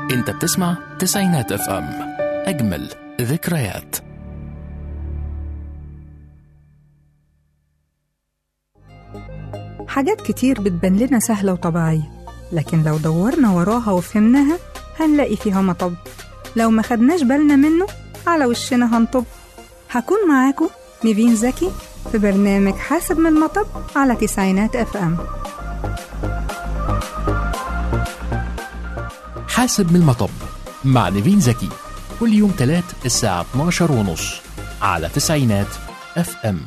انت بتسمع تسعينات اف ام اجمل ذكريات حاجات كتير بتبان لنا سهلة وطبيعية لكن لو دورنا وراها وفهمناها هنلاقي فيها مطب لو ما خدناش بالنا منه على وشنا هنطب هكون معاكم نيفين زكي في برنامج حاسب من المطب على تسعينات اف ام حاسب من المطب مع نيفين زكي كل يوم تلات الساعة 12 ونص على تسعينات اف ام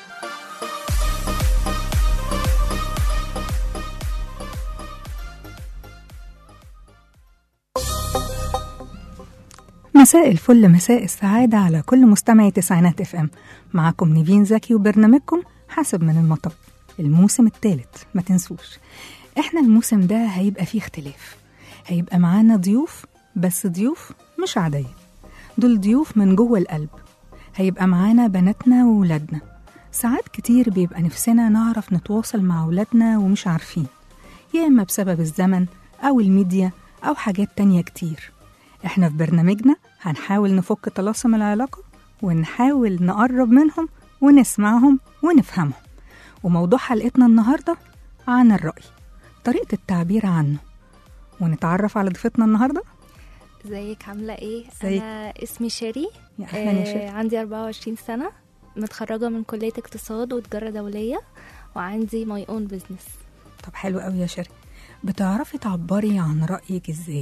مساء الفل مساء السعادة على كل مستمعي تسعينات اف ام معاكم نيفين زكي وبرنامجكم حاسب من المطب الموسم الثالث ما تنسوش احنا الموسم ده هيبقى فيه اختلاف هيبقى معانا ضيوف بس ضيوف مش عادية دول ضيوف من جوه القلب هيبقى معانا بناتنا وولادنا ساعات كتير بيبقى نفسنا نعرف نتواصل مع ولادنا ومش عارفين يا إما بسبب الزمن أو الميديا أو حاجات تانية كتير احنا في برنامجنا هنحاول نفك طلاسم العلاقة ونحاول نقرب منهم ونسمعهم ونفهمهم وموضوع حلقتنا النهاردة عن الرأي طريقة التعبير عنه ونتعرف على ضيفتنا النهاردة ازيك عاملة ايه؟ ازيك؟ أنا اسمي شيري يا أهلا يا آه، شيخ عندي 24 سنة متخرجة من كلية اقتصاد وتجارة دولية وعندي ماي اون بزنس طب حلو قوي يا شيري بتعرفي تعبري عن رأيك ازاي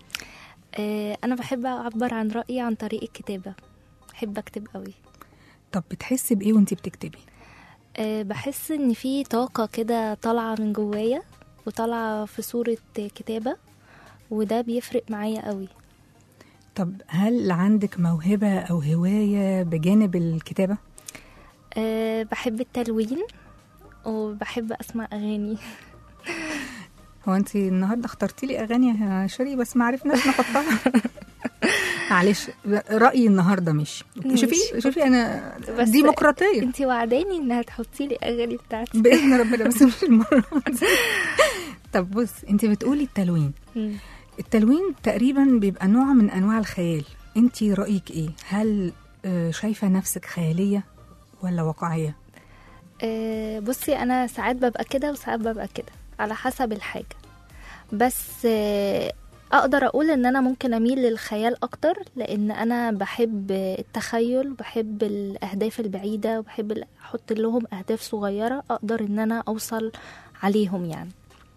أنا بحب أعبر عن رأيي عن طريق الكتابة بحب أكتب قوي طب بتحسي بإيه وانتي بتكتبي آه، بحس إن في طاقة كده طالعة من جوايا وطالعة في صورة كتابة وده بيفرق معايا قوي طب هل عندك موهبة أو هواية بجانب الكتابة؟ أه بحب التلوين وبحب أسمع أغاني هو انت النهارده اخترتي لي اغاني يا شيري بس ما عرفناش نحطها معلش رايي النهارده مش شوفي ماشي. شوفي انا بس ديمقراطيه انتي وعداني انها تحطي لي اغاني بتاعتي باذن ربنا بس مش المره دي. طب بص انت بتقولي التلوين مم. التلوين تقريبا بيبقى نوع من انواع الخيال انت رايك ايه هل آه، شايفه نفسك خياليه ولا واقعيه أه بصي انا ساعات ببقى كده وساعات ببقى كده على حسب الحاجه بس أه اقدر اقول ان انا ممكن اميل للخيال اكتر لان انا بحب التخيل بحب الاهداف البعيده وبحب ال- احط لهم اهداف صغيره اقدر ان انا اوصل عليهم يعني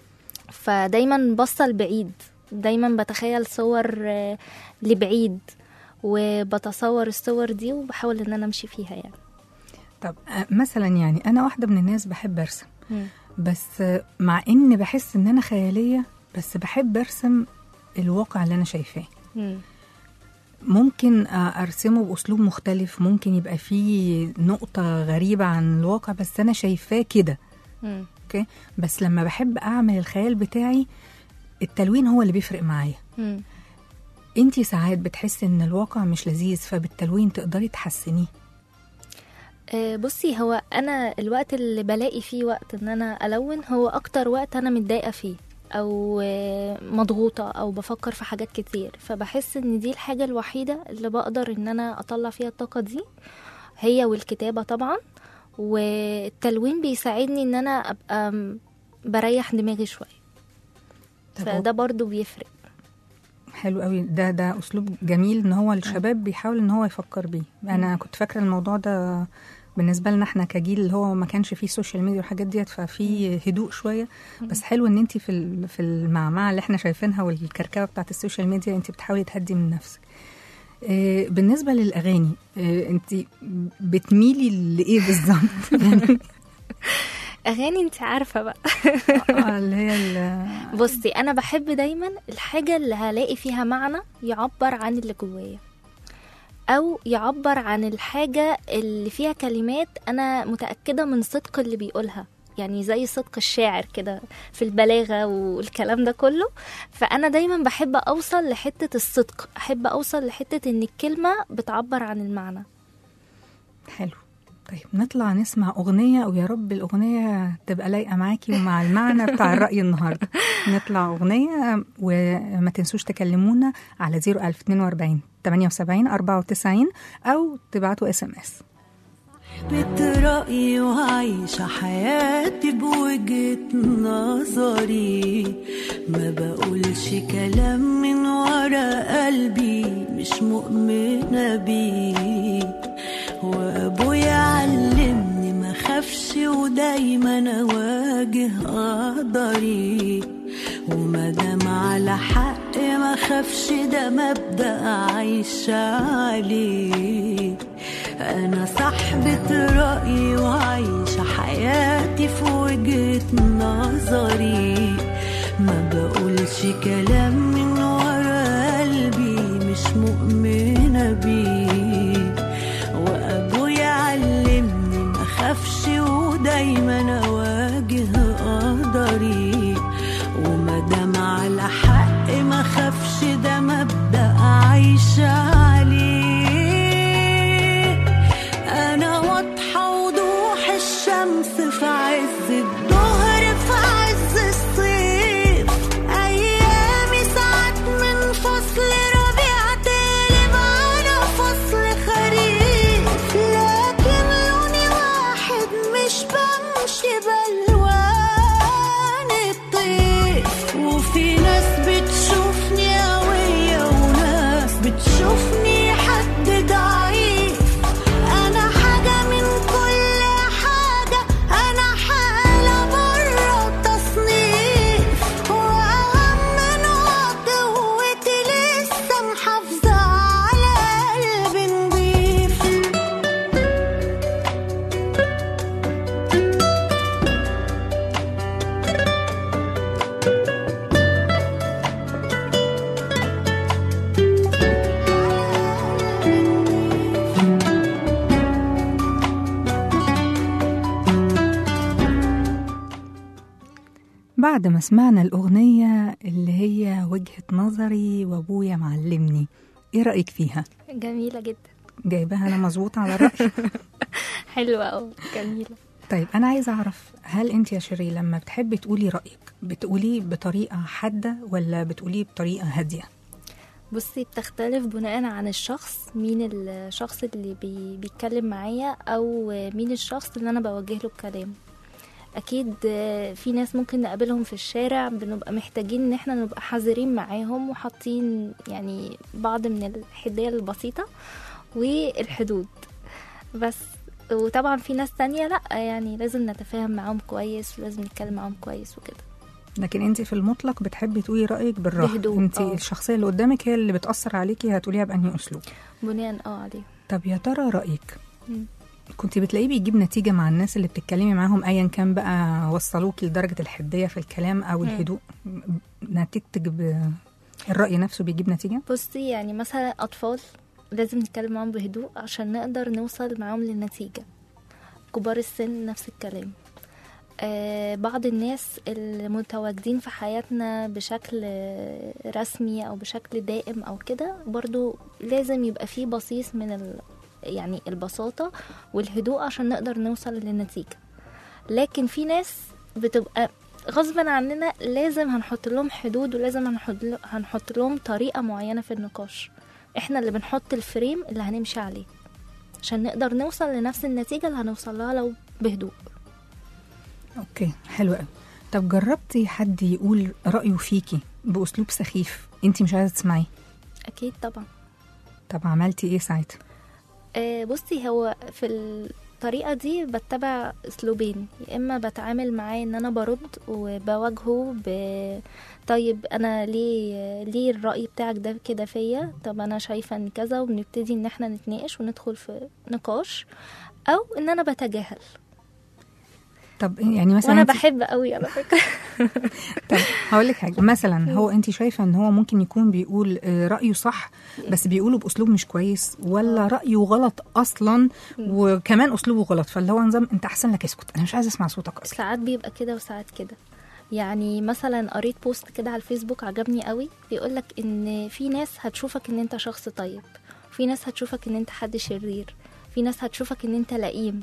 فدايما بصل بعيد دايما بتخيل صور آه، لبعيد وبتصور الصور دي وبحاول ان انا امشي فيها يعني طب آه، مثلا يعني انا واحده من الناس بحب ارسم مم. بس آه، مع ان بحس ان انا خياليه بس بحب ارسم الواقع اللي انا شايفاه مم. ممكن آه، ارسمه باسلوب مختلف ممكن يبقى فيه نقطه غريبه عن الواقع بس انا شايفاه كده مم. اوكي بس لما بحب اعمل الخيال بتاعي التلوين هو اللي بيفرق معايا مم. انتي ساعات بتحسي ان الواقع مش لذيذ فبالتلوين تقدري تحسنيه آه، بصي هو انا الوقت اللي بلاقي فيه وقت ان انا الون هو اكتر وقت انا متضايقه فيه او آه، مضغوطه او بفكر في حاجات كتير فبحس ان دي الحاجه الوحيده اللي بقدر ان انا اطلع فيها الطاقه دي هي والكتابه طبعا والتلوين بيساعدني ان انا ابقى م- بريح دماغي شويه طب فده برضو بيفرق حلو قوي ده ده اسلوب جميل ان هو الشباب بيحاول ان هو يفكر بيه انا كنت فاكره الموضوع ده بالنسبه لنا احنا كجيل اللي هو ما كانش فيه سوشيال ميديا والحاجات ديت ففي هدوء شويه بس حلو ان انت في ال- في المعمعه اللي احنا شايفينها والكركبه بتاعت السوشيال ميديا انت بتحاولي تهدي من نفسك آه، بالنسبه للاغاني آه، انت بتميلي لايه بالظبط يعني اغاني انت عارفه بقى آه، اللي هي ال- بصي انا بحب دايما الحاجه اللي هلاقي فيها معنى يعبر عن اللي جوايا او يعبر عن الحاجه اللي فيها كلمات انا متاكده من صدق اللي بيقولها يعني زي صدق الشاعر كده في البلاغه والكلام ده كله فانا دايما بحب اوصل لحته الصدق احب اوصل لحته ان الكلمه بتعبر عن المعنى حلو طيب نطلع نسمع أغنية ويا رب الأغنية تبقى لايقة معاكي ومع المعنى بتاع الرأي النهاردة نطلع أغنية وما تنسوش تكلمونا على 01042 78 94 أو تبعتوا اس ام اس بترأيي وعايشة حياتي بوجهة نظري ما بقولش كلام من ورا قلبي مش مؤمنة بيه وأبويا علمني ما خافش ودايما أواجه قدري ومادام على حق ما خافش ده مبدأ عايشة عليه أنا صاحبة رأيي وعايشة حياتي في وجهة نظري ما بقولش كلام من ورا قلبي مش مؤمنة بيه وأبويا علمني ما خافش ودايما أواجه قدري ومادام على حق ما خافش ده مبدأ عايشة عليه أنا واضحة وضوح الشمس في عز الظهر في عز الصيف أيامي ساعات من فصل ربيع تقلب على فصل خريف لكن لوني واحد مش بمشي بألوان الطيف وفي ناس بتشوفني قوية وناس بتشوفني حد ضعيف أنا حاجة من كل حاجة أنا حالة برا التصنيف وأهم نوع قوتي لسه محافظة على قلبي نضيف بعد ما سمعنا الأغنية اللي هي وجهة نظري وأبويا معلمني إيه رأيك فيها؟ جميلة جدا جايباها أنا مظبوطة على الرأي حلوة أوي جميلة طيب أنا عايزة أعرف هل أنت يا شيرين لما بتحبي تقولي رأيك بتقوليه بطريقة حادة ولا بتقوليه بطريقة هادية؟ بصي بتختلف بناء عن الشخص مين الشخص اللي بي بيتكلم معايا او مين الشخص اللي انا بوجه له الكلام اكيد في ناس ممكن نقابلهم في الشارع بنبقى محتاجين ان احنا نبقى حذرين معاهم وحاطين يعني بعض من الحدية البسيطة والحدود بس وطبعا في ناس تانية لا يعني لازم نتفاهم معاهم كويس ولازم نتكلم معاهم كويس وكده لكن انت في المطلق بتحبي تقولي رايك بالراحه بهدوء، انت اه. الشخصيه اللي قدامك هي اللي بتاثر عليكي هتقوليها بانهي اسلوب بناء اه عليه طب يا ترى رايك مم. كنت بتلاقيه بيجيب نتيجه مع الناس اللي بتتكلمي معاهم ايا كان بقى وصلوكي لدرجه الحديه في الكلام او مم. الهدوء نتيجتك ب... الراي نفسه بيجيب نتيجه بصي يعني مثلا أطفال لازم نتكلم معاهم بهدوء عشان نقدر نوصل معاهم للنتيجة كبار السن نفس الكلام آه بعض الناس المتواجدين في حياتنا بشكل آه، رسمي أو بشكل دائم أو كده برضو لازم يبقى فيه بصيص من ال يعني البساطة والهدوء عشان نقدر نوصل للنتيجة لكن في ناس بتبقى غصبا عننا لازم هنحط لهم حدود ولازم هنحط هنحط لهم طريقة معينة في النقاش احنا اللي بنحط الفريم اللي هنمشي عليه عشان نقدر نوصل لنفس النتيجة اللي هنوصل لها لو بهدوء اوكي حلو قوي طب جربتي حد يقول رايه فيكي باسلوب سخيف انت مش عايزه تسمعيه أكيد طبعا طب عملتي ايه ساعتها آه، بصي هو في الطريقة دي بتبع أسلوبين يا إما بتعامل معاه إن أنا برد وبواجهه ب طيب أنا ليه ليه الرأي بتاعك ده كده فيا طب أنا شايفة إن كذا وبنبتدي إن احنا نتناقش وندخل في نقاش أو إن أنا بتجاهل طب يعني مثلا وأنا انت- بحب قوي على فكرة طب هقول لك حاجه مثلا هو انت شايفه ان هو ممكن يكون بيقول آه، رايه صح بس بيقوله باسلوب مش كويس ولا رايه غلط اصلا وكمان اسلوبه غلط فاللي هو نظام انت احسن لك اسكت انا مش عايزه اسمع صوتك اصلا ساعات بيبقى كده وساعات كده يعني مثلا قريت بوست كده على الفيسبوك عجبني قوي بيقولك ان في ناس هتشوفك ان انت شخص طيب في ناس هتشوفك ان انت حد شرير في ناس هتشوفك ان انت لئيم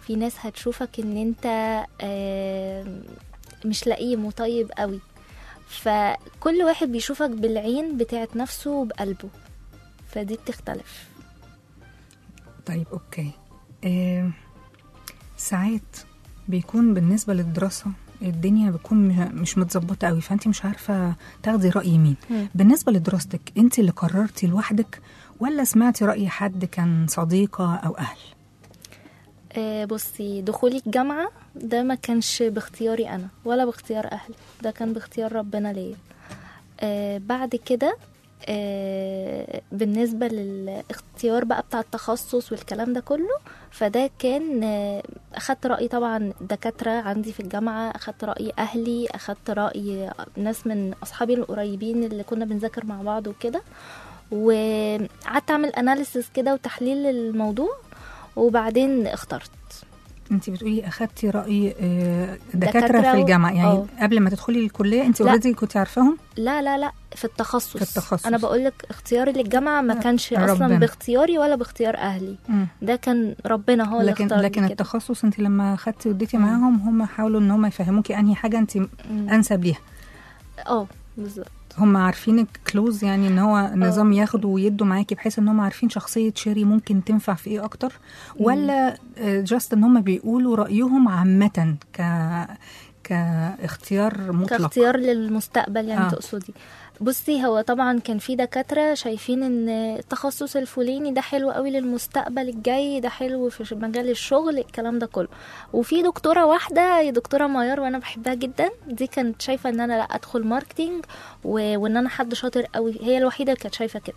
في ناس هتشوفك ان انت آم، مش لئيم وطيب قوي فكل واحد بيشوفك بالعين بتاعت نفسه وبقلبه فدي بتختلف طيب اوكي آه ساعات بيكون بالنسبه للدراسه الدنيا بتكون م- مش متظبطه قوي فانت مش عارفه تاخدي راي مين مم. بالنسبه لدراستك انت اللي قررتي لوحدك ولا سمعتي راي حد كان صديقه او اهل آه، بصي دخولي الجامعة ده ما كانش باختياري أنا ولا باختيار أهلي ده كان باختيار ربنا ليا آه، بعد كده آه، بالنسبة للاختيار بقى بتاع التخصص والكلام ده كله فده كان آه، أخدت رأي طبعا دكاترة عندي في الجامعة أخدت رأي أهلي أخدت رأي ناس من أصحابي القريبين اللي كنا بنذاكر مع بعض وكده وقعدت أعمل أناليسيس كده وتحليل للموضوع وبعدين اخترت انت بتقولي اخدتي راي آه، دكاتره دكاترة في و- الجامعه يعني اه. قبل ما تدخلي الكليه انت لا. اوريدي كنت عارفاهم لا لا لا في التخصص في التخصص. انا بقول لك اختياري للجامعه ما كانش ربنا. اصلا باختياري ولا باختيار اهلي مم. ده كان ربنا هو اللي لكن اختار لي لكن كده. التخصص انت لما خدتي وديتي معاهم هم حاولوا ان هم يفهموكي انهي حاجه انت مم. انسب ليها اه بالظبط هم عارفينك كلوز يعني ان هو نظام ياخدوا ويدوا معاكي بحيث ان هم عارفين شخصيه شيري ممكن تنفع في ايه اكتر ولا جاست ان هم بيقولوا رايهم عامه ك كاختيار مطلق كاختيار للمستقبل يعني آه. آه. تقصدي بصي هو طبعا كان في دكاترة شايفين ان التخصص الفلاني ده حلو قوي للمستقبل الجاي ده حلو في مجال الشغل الكلام ده كله وفي دكتورة واحدة هي دكتورة ميار وانا بحبها جدا دي كانت شايفة ان انا لا ادخل ماركتينج و... وان انا حد شاطر قوي هي الوحيدة اللي كانت شايفة كده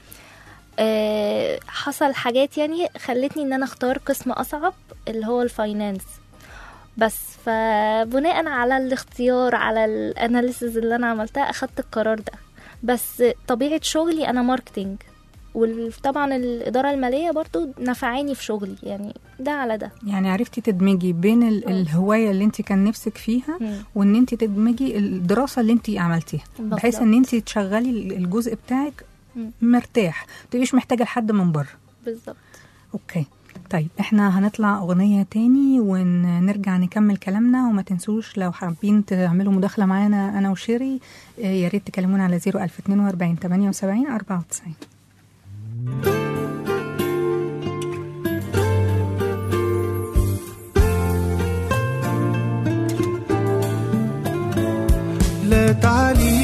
أه حصل حاجات يعني خلتني ان انا اختار قسم اصعب اللي هو الفاينانس بس فبناء على الاختيار على الاناليسز اللي انا عملتها اخدت القرار ده بس طبيعة شغلي انا ماركتينج وطبعا الإدارة المالية برضو نفعاني في شغلي يعني ده على ده يعني عرفتي تدمجي بين ال- آه. الهوايه اللي انت كان نفسك فيها مم. وان انت تدمجي الدراسه اللي انت عملتيها بحيث ان انت تشغلي الجزء بتاعك مم. مرتاح ما تبقيش محتاجه لحد من بره بالظبط اوكي طيب احنا هنطلع اغنية تاني ونرجع نكمل كلامنا وما تنسوش لو حابين تعملوا مداخلة معانا انا وشيري آه، يا ريت تكلمونا على 01042 78 94 لا تعالي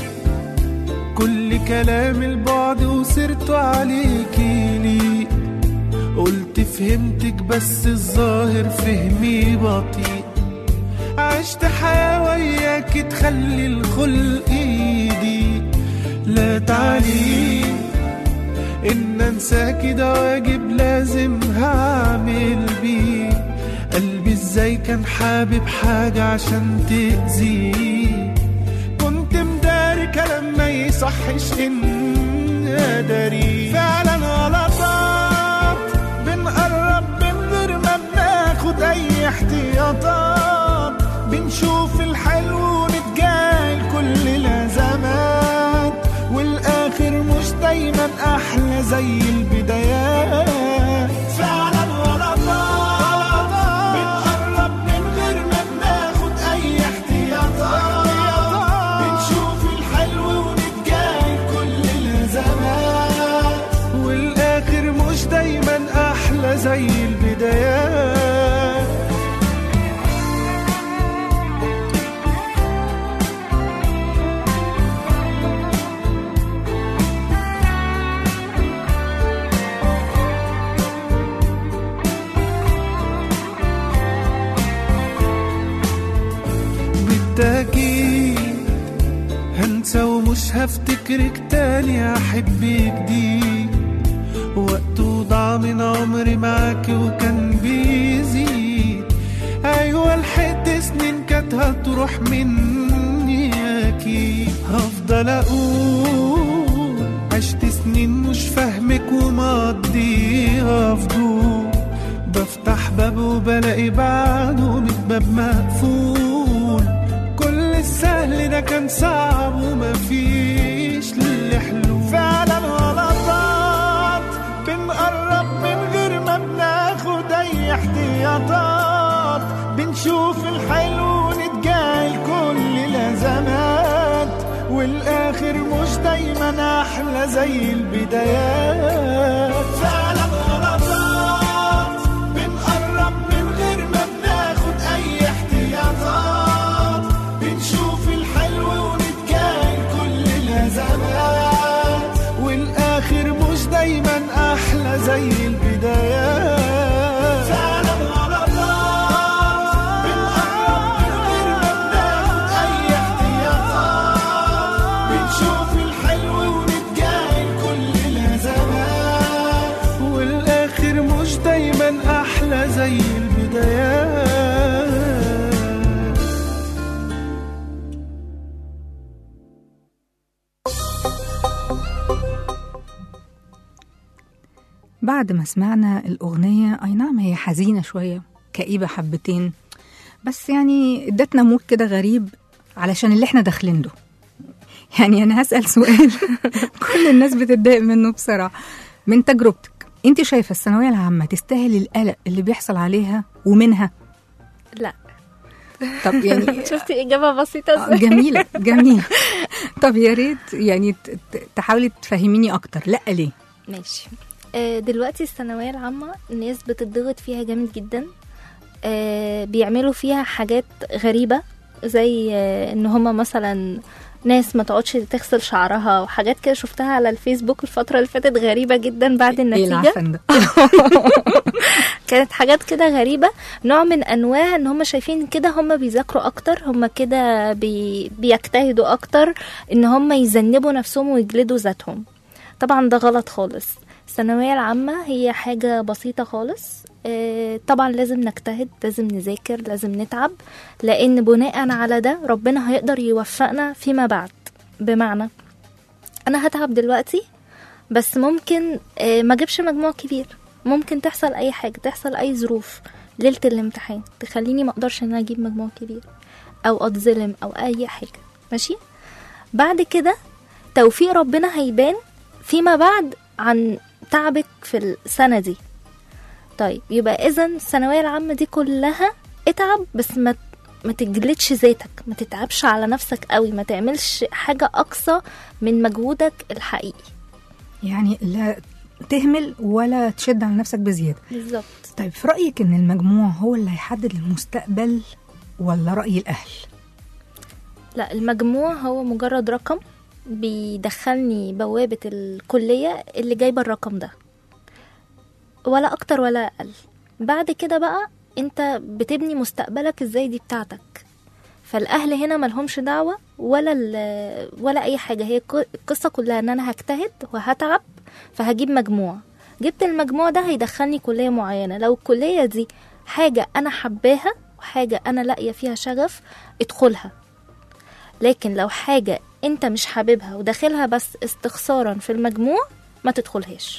كل كلام البعد وسرته عليكي لي قلت فهمتك بس الظاهر فهمي بطيء عشت حياة وياك تخلي الخلق ايدي لا تعالي ان انساكي ده واجب لازم هعمل بيه قلبي ازاي كان حابب حاجة عشان تأذيه كنت مداري كلام ما يصحش ان اداري فعلا غلطات بنقرب من غير ما بناخد اي احتياطات بنشوف الحلو ونتجاهل كل الازمات والاخر مش دايما احلى زي البدايات فعلا غلطات بنقرب من غير ما بناخد اي احتياطات بنشوف الحلو ونتجاهل كل الازمات والاخر مش دايما احلى زي البدايات بالتأكيد هنسى ومش هفتكرك تاني أحب جديد وقته ضاع من عمري معاكي وكان بيزيد أيوة لحقت سنين كانت هتروح مني أكيد هفضل أقول عشت سنين مش فاهمك ومقضيها فضول بفتح باب وبلاقي بعده من باب مقفول كل السهل ده كان صعب ومفيش للي حلول فعلا غلطات بنقرب من غير ما بناخد اي احتياط احتياطات بنشوف الحلو ونتجاهل كل الازمات والاخر مش دايما احلى زي البدايات فعلا غلطات بنقرب من غير ما بناخد اي احتياطات بنشوف الحلو ونتجاهل كل الازمات والاخر مش دايما احلى زي البدايات فعلا غلطات بنقرب من غير ما بناخد اي احتياطات بنشوف الحلو ونتجاهل كل الازمات والاخر مش دايما احلى زي البدايات بعد ما سمعنا الأغنية أي نعم هي حزينة شوية كئيبة حبتين بس يعني ادتنا مود كده غريب علشان اللي احنا داخلين له يعني أنا هسأل سؤال كل الناس بتتضايق منه بصراحة من تجربتك انت شايفة الثانوية العامة تستاهل القلق اللي بيحصل عليها ومنها لا طب يعني شفتي اجابه بسيطه آه، ازاي جميلة جميلة طب يا ريت يعني ت- ت- تحاولي تفهميني أكتر لا ليه ماشي آه، دلوقتي الثانويه العامه الناس بتضغط فيها جامد جدا آه، بيعملوا فيها حاجات غريبه زي آه، ان هما مثلا ناس ما تقعدش تغسل شعرها وحاجات كده شفتها على الفيسبوك الفتره اللي فاتت غريبه جدا بعد ايه النتيجه العفن ده كانت حاجات كده غريبة نوع من أنواع إن هم شايفين كده هم بيذاكروا أكتر هم كده بي بيجتهدوا أكتر إن هم يذنبوا نفسهم ويجلدوا ذاتهم طبعا ده غلط خالص الثانوية العامة هي حاجة بسيطة خالص آه، طبعا لازم نجتهد لازم نذاكر لازم نتعب لأن بناء على ده ربنا هيقدر يوفقنا فيما بعد بمعنى أنا هتعب دلوقتي بس ممكن آه، ما اجيبش مجموع كبير ممكن تحصل اي حاجه تحصل اي ظروف ليله الامتحان تخليني ما اقدرش ان انا اجيب مجموع كبير او اتظلم او اي حاجه ماشي بعد كده توفيق ربنا هيبان فيما بعد عن تعبك في السنه دي طيب يبقى اذا الثانويه العامه دي كلها اتعب بس ما ما تجلدش ذاتك ما تتعبش على نفسك قوي ما تعملش حاجه اقصى من مجهودك الحقيقي يعني لا تهمل ولا تشد على نفسك بزيادة بالظبط طيب في رأيك إن المجموع هو اللي هيحدد المستقبل ولا رأي الأهل؟ لا المجموع هو مجرد رقم بيدخلني بوابة الكلية اللي جايبة الرقم ده ولا أكتر ولا أقل بعد كده بقى انت بتبني مستقبلك ازاي دي بتاعتك فالأهل هنا ملهمش دعوة ولا ال- ولا أي حاجة هي ك- القصة كلها إن أنا هجتهد وهتعب فهجيب مجموع جبت المجموع ده هيدخلني كلية معينة لو الكلية دي حاجة أنا حباها وحاجة أنا لاقية فيها شغف ادخلها لكن لو حاجة انت مش حاببها وداخلها بس استخسارا في المجموع ما تدخلهاش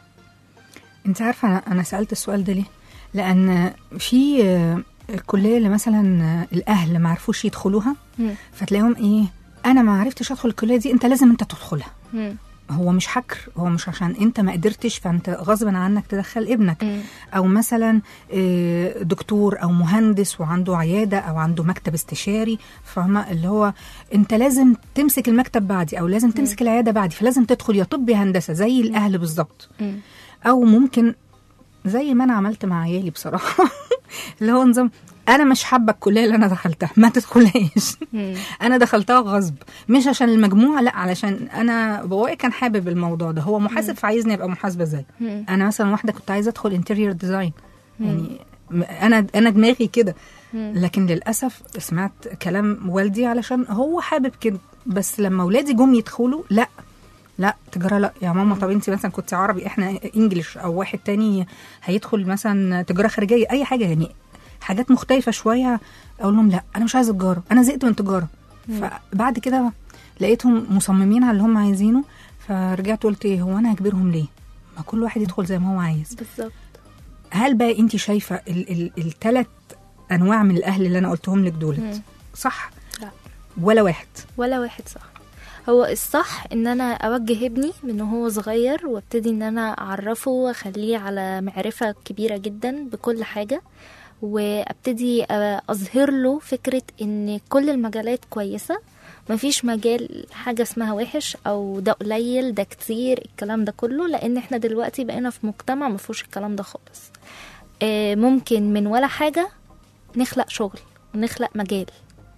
أنت عارفة أنا- أنا سألت السؤال ده ليه؟ لأن في آه، الكلية اللي مثلا آه، الأهل ما عرفوش يدخلوها مم. فتلاقيهم إيه أنا ما عرفتش أدخل الكلية دي أنت لازم أنت تدخلها مم. هو مش حكر هو مش عشان انت ما قدرتش فانت غصبا عنك تدخل ابنك مم. او مثلا آه، دكتور او مهندس وعنده عياده او عنده مكتب استشاري فاهمه اللي هو انت لازم تمسك المكتب بعدي او لازم تمسك العياده بعدي فلازم تدخل يا طب يا هندسه زي الاهل بالظبط مم. او ممكن زي ما انا عملت مع عيالي بصراحه اللي هو نظام انا مش حابه الكليه اللي انا دخلتها ما تدخلهاش مم. انا دخلتها غصب مش عشان المجموع لا علشان انا بابايا كان حابب الموضوع ده هو محاسب فعايزني ابقى محاسبه زيه مم. انا مثلا واحده كنت عايزه ادخل انتيريور ديزاين يعني م- انا انا دماغي كده مم. لكن للاسف سمعت كلام والدي علشان هو حابب كده بس لما اولادي جم يدخلوا لا لا تجاره لا يا ماما طب انت مثلا كنت عربي احنا انجليش او واحد تاني هيدخل مثلا تجاره خارجيه اي حاجه يعني حاجات مختلفه شويه اقول لهم لا انا مش عايزه تجاره انا زهقت من تجاره فبعد كده لقيتهم مصممين على اللي هم عايزينه فرجعت قلت ايه هو انا هجبرهم ليه ما كل واحد يدخل زي ما هو عايز بالظبط هل بقى انت شايفه الثلاث انواع من الاهل اللي انا قلتهم لك دولت مم. صح لا. ولا واحد ولا واحد صح هو الصح ان انا اوجه ابني من هو صغير وابتدي ان انا اعرفه واخليه على معرفة كبيرة جدا بكل حاجة وابتدي آه، اظهر له فكره ان كل المجالات كويسه مفيش مجال حاجة اسمها وحش أو ده قليل ده كتير الكلام ده كله لأن احنا دلوقتي بقينا في مجتمع مفهوش الكلام ده خالص آه، ممكن من ولا حاجة نخلق شغل ونخلق مجال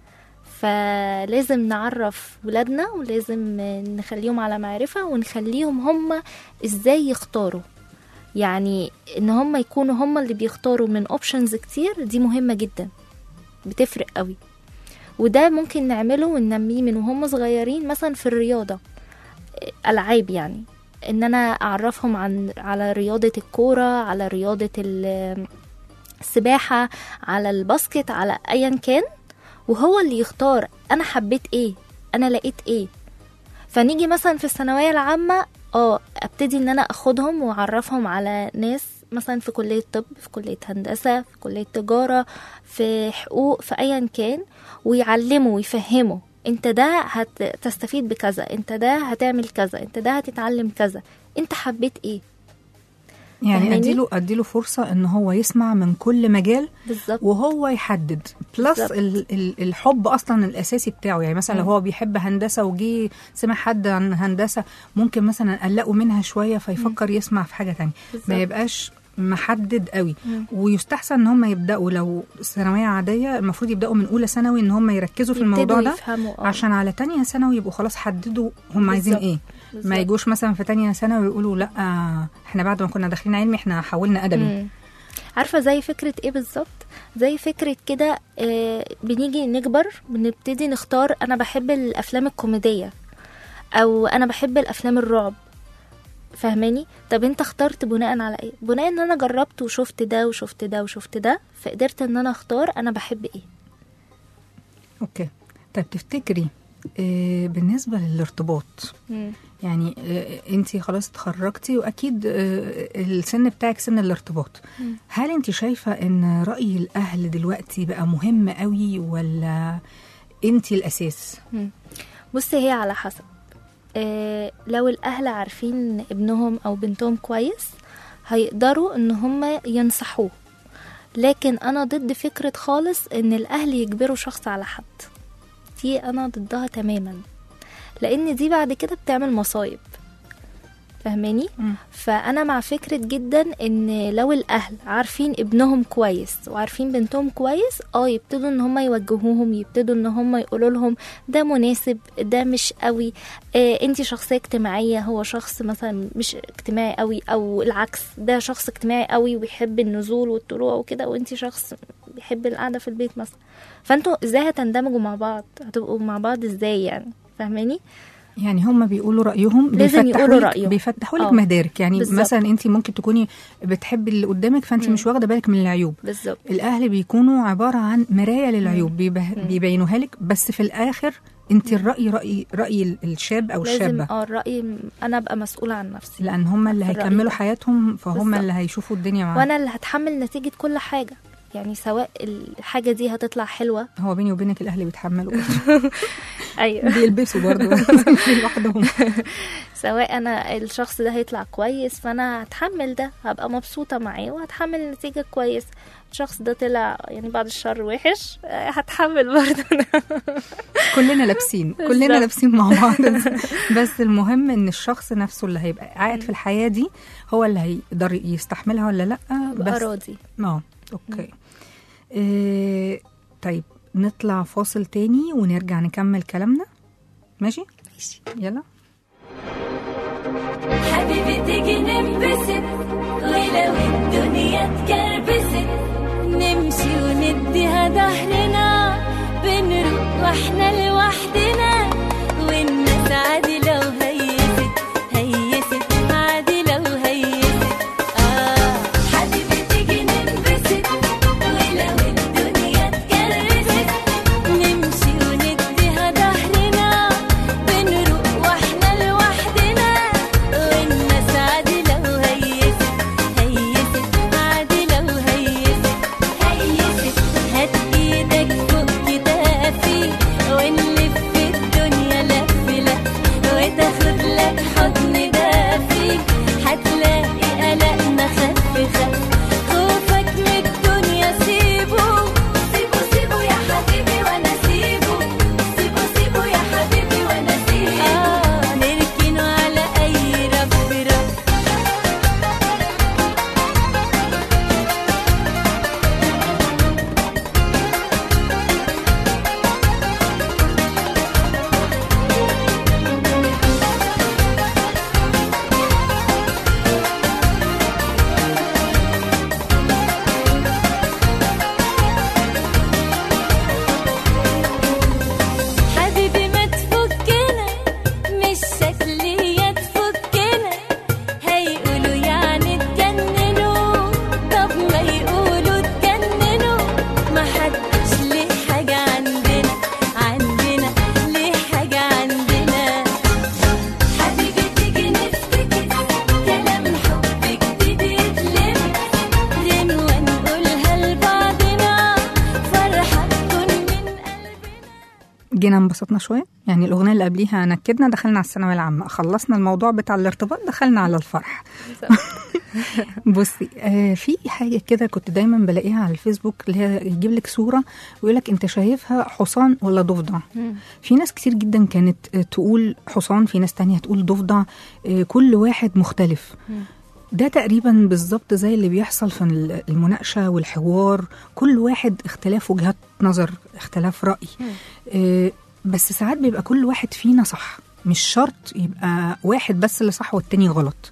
فلازم نعرف ولادنا ولازم نخليهم على معرفة ونخليهم هم ازاي يختاروا يعني ان هم يكونوا هم اللي بيختاروا من اوبشنز كتير دي مهمة جدا بتفرق قوي وده ممكن نعمله وننميه من وهم صغيرين مثلا في الرياضة ألعاب يعني ان انا اعرفهم عن على رياضة الكورة على رياضة ال- السباحة على الباسكت على ايا كان وهو اللي يختار انا حبيت ايه انا لقيت ايه فنيجي مثلا في الثانويه العامه اه ابتدي ان انا اخدهم واعرفهم على ناس مثلا في كليه طب في كليه هندسه في كليه تجاره في حقوق في ايا كان ويعلموا ويفهموا انت ده هتستفيد بكذا انت ده هتعمل كذا انت ده هتتعلم كذا انت حبيت ايه يعني فاهماني؟ اديله اديله فرصه ان هو يسمع من كل مجال بالظبط وهو يحدد بلس بالظبط. ال ال الحب اصلا الاساسي بتاعه يعني مثلا لو مم. هو بيحب هندسه وجي سمع حد عن هندسه ممكن مثلا قلقه منها شويه فيفكر يسمع في حاجه تانية بالظبط. ما يبقاش محدد قوي مم. ويستحسن ان هم يبداوا لو ثانويه عاديه المفروض يبداوا من اولى ثانوي ان هم يركزوا في الموضوع يبتدوا ده يفهموا اه عشان على تانية ثانوي يبقوا خلاص حددوا هم عايزين بالظبط. ايه بالظبط. ما يجوش مثلا في تانية ثانوي ويقولوا لا آه، احنا بعد ما كنا داخلين علمي احنا حولنا ادبي مم. عارفه زي فكره ايه بالظبط زي فكره كده آه بنيجي نكبر بنبتدي نختار انا بحب الافلام الكوميديه او انا بحب الافلام الرعب فاهماني طب انت اخترت بناء على ايه بناء ان انا جربت وشفت ده وشفت ده وشفت ده فقدرت ان انا اختار انا بحب ايه اوكي طيب تفتكري آه، بالنسبه للارتباط مم. يعني انت خلاص اتخرجتي واكيد آه، السن بتاعك سن الارتباط مم. هل انت شايفه ان راي الاهل دلوقتي بقى مهم قوي ولا انت الاساس مم. بصي هي على حسب آه لو الاهل عارفين ابنهم او بنتهم كويس هيقدروا ان هم ينصحوه لكن انا ضد فكرة خالص ان الاهل يجبروا شخص على حد دي انا ضدها تماما لان دي بعد كده بتعمل مصايب فاهماني مم. فانا مع فكره جدا ان لو الاهل عارفين ابنهم كويس وعارفين بنتهم كويس اه يبتدوا ان هم يوجهوهم يبتدوا ان هم يقولوا لهم ده مناسب ده مش قوي آه انت شخصيه اجتماعيه هو شخص مثلا مش اجتماعي قوي او العكس ده شخص اجتماعي قوي ويحب النزول والطلوع وكده وانت شخص بيحب القعده في البيت مثلا فانتوا ازاي هتندمجوا مع بعض هتبقوا مع بعض ازاي يعني فاهماني يعني هم بيقولوا رايهم لازم بيفتحوا يقولوا لك- رأيهم. بيفتحوا لك آه. مدارك يعني بالظبط. مثلا انت ممكن تكوني بتحبي اللي قدامك فانت مم. مش واخده بالك من العيوب بالظبط الاهل بيكونوا عباره عن مرايه للعيوب بيبه... بيبينوها لك بس في الاخر انت الراي راي راي الشاب او لازم الشابه اه الرأي انا ابقى مسؤولة عن نفسي لان هم اللي في الرأي هيكملوا ده. حياتهم فهم بالظبط. اللي هيشوفوا الدنيا معاهم وانا اللي هتحمل نتيجة كل حاجة يعني سواء الحاجة دي هتطلع حلوة هو بيني وبينك الاهل بيتحملوا ايوه بيلبسوا برضه لوحدهم سواء انا الشخص ده هيطلع كويس فانا هتحمل ده هبقى مبسوطة معاه وهتحمل النتيجة كويس الشخص ده طلع يعني بعد الشر وحش آه، هتحمل برضه كلنا لابسين كلنا بالظبط. لابسين مع بعض بس المهم ان الشخص نفسه اللي هيبقى قاعد في الحياه دي هو اللي هيقدر يستحملها ولا لا ابقى بس راضي اه اوكي إيه طيب نطلع فاصل تاني ونرجع نكمل كلامنا ماشي ماشي يلا حبيبي تيجي ننبسط ولو الدنيا اتكربست نمشي ونديها ظهرنا بنروح واحنا لوحدنا والناس عادي لو هيست هيست عادي لو هيست اه حبيبي تيجي ننبسط ولو الدنيا اتكربست نمشي ونديها ظهرنا بنروح واحنا لوحدنا والناس عادي لو هيست هيست عادي لو هيست هيست هات ايدك فوق كتافي جينا انبسطنا شويه يعني الاغنيه اللي قبليها نكدنا دخلنا على الثانويه العامه خلصنا الموضوع بتاع الارتباط دخلنا على الفرح بصي آه في حاجه كده كنت دايما بلاقيها على الفيسبوك اللي هي يجيب لك صوره ويقول لك انت شايفها حصان ولا ضفدع في ناس كتير جدا كانت آه، تقول حصان في ناس تانية تقول ضفدع آه، كل واحد مختلف ده تقريبا بالظبط زي اللي بيحصل في ال- المناقشه والحوار كل واحد اختلاف وجهات نظر اختلاف راي آه، بس ساعات بيبقى كل واحد فينا صح مش شرط يبقى واحد بس اللي صح والتاني غلط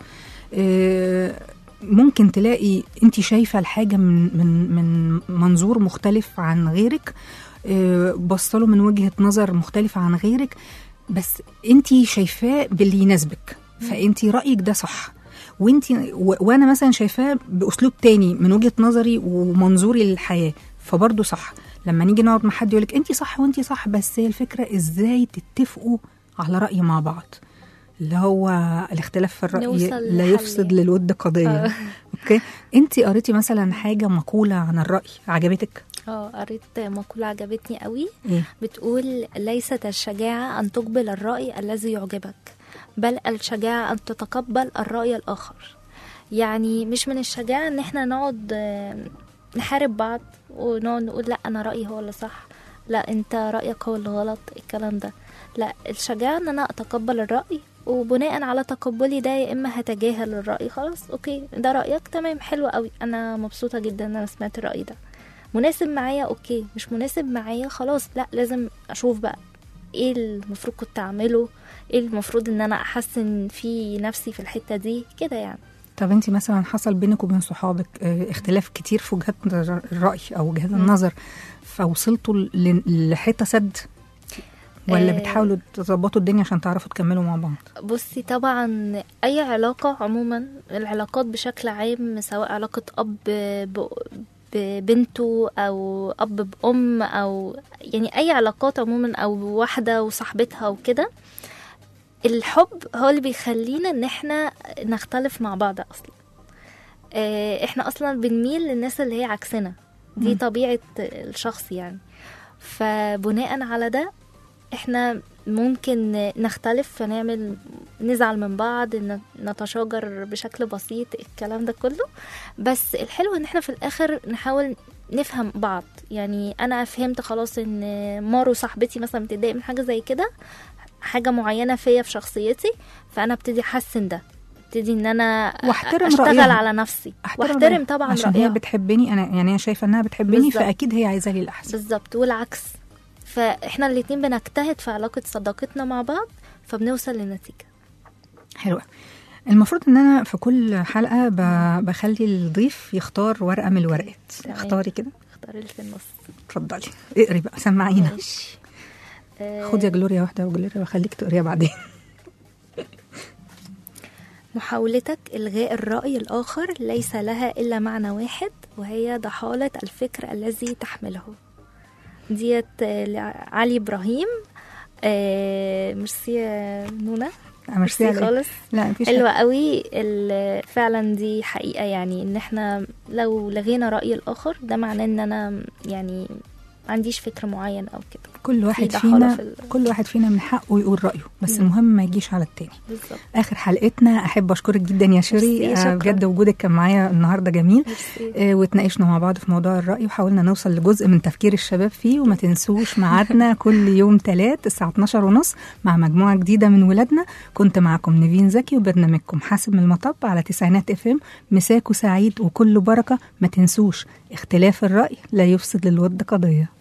آه، ممكن تلاقي انت شايفه الحاجه من من من منظور مختلف عن غيرك آه، بصله من وجهه نظر مختلفه عن غيرك بس انت شايفاه باللي يناسبك فانت رايك ده صح وانت و- وانا مثلا شايفاه باسلوب تاني من وجهه نظري ومنظوري للحياه فبرضه صح لما نيجي نقعد مع حد يقولك انت صح وانت صح بس هي الفكره ازاي تتفقوا على راي مع بعض اللي هو الاختلاف في الراي نوصل لا لحل يفسد يعني. للود قضيه آه. اوكي انت قريتي مثلا حاجه مقوله عن الراي عجبتك اه قريت مقولة عجبتني قوي ايه بتقول ليست الشجاعة أن تقبل الرأي الذي يعجبك بل الشجاعة أن تتقبل الرأي الآخر يعني مش من الشجاعة إن احنا نقعد آه، نحارب بعض ونقعد نقول لا أنا رأيي هو اللي صح لا أنت رأيك هو اللي غلط الكلام ده لا الشجاعة إن أنا أتقبل الرأي وبناء على تقبلي ده يا إما هتجاهل الرأي خلاص أوكي ده رأيك تمام حلو قوي أنا مبسوطة جدا إن أنا سمعت الرأي ده مناسب معايا اوكي مش مناسب معايا خلاص لا لازم اشوف بقى ايه المفروض كنت اعمله ايه المفروض ان انا احسن في نفسي في الحته دي كده يعني طب انت مثلا حصل بينك وبين صحابك اه، اختلاف كتير في وجهات نظر- الراي او وجهات النظر فوصلتوا ل- لحته سد ولا آه. بتحاولوا تظبطوا الدنيا عشان تعرفوا تكملوا مع بعض بصي طبعا اي علاقه عموما العلاقات بشكل عام سواء علاقه اب ب- ببنته او اب بام او يعني اي علاقات عموما او واحده وصاحبتها وكده الحب هو اللي بيخلينا ان احنا نختلف مع بعض اصلا آه، احنا اصلا بنميل للناس اللي هي عكسنا دي مم. طبيعه الشخص يعني فبناء على ده احنا ممكن نختلف فنعمل نزعل من بعض ن- نتشاجر بشكل بسيط الكلام ده كله بس الحلو ان احنا في الاخر نحاول نفهم بعض يعني انا فهمت خلاص ان مارو صاحبتي مثلا بتتضايق من حاجه زي كده حاجه معينه فيا في شخصيتي فانا ابتدي احسن ده ابتدي ان انا واحترم اشتغل رأيها. على نفسي احترم واحترم رأيها. طبعا عشان هي رأيها. بتحبني انا يعني انا شايفه انها بتحبني بالظبط. فاكيد هي عايزه لي الاحسن بالظبط والعكس فاحنا الاتنين بنجتهد في علاقة صداقتنا مع بعض فبنوصل لنتيجة حلوة المفروض ان انا في كل حلقه ب- بخلي الضيف يختار ورقه من الورقات تمام. اختاري كده اختار اللي في النص اتفضلي اقري بقى سمعينا ماشي آه، خدي يا جلوريا واحده وجلوريا وخليك تقريها بعدين محاولتك إلغاء الرأي الآخر ليس لها إلا معنى واحد وهي ضحالة الفكر الذي تحمله ديت آه، لعلي إبراهيم آه، ميرسي يا نونا ميرسي ميرسي عليك. خالص لا مفيش حلوة قوي ال- فعلا دي حقيقة يعني ان احنا لو لغينا رأي الآخر ده معناه ان انا يعني ما عنديش فكر معين او كده كل واحد ضحالة فينا في ال- كل واحد فينا من حقه يقول رايه بس مم. المهم ما يجيش على التاني بالظبط اخر حلقتنا احب اشكرك جدا يا شيري ميرسي، آه، شكراً. بجد وجودك كان معايا النهارده جميل ميرسي. آه، واتناقشنا مع بعض في موضوع الرأي وحاولنا نوصل لجزء من تفكير الشباب فيه وما تنسوش ميعادنا كل يوم تلات الساعة 12 ونص مع مجموعة جديدة من ولادنا كنت معكم نيفين زكي وبرنامجكم حاسب من المطب على تسعينات اف ام مساكو سعيد وكله بركة ما تنسوش اختلاف الرأي لا يفسد للود قضية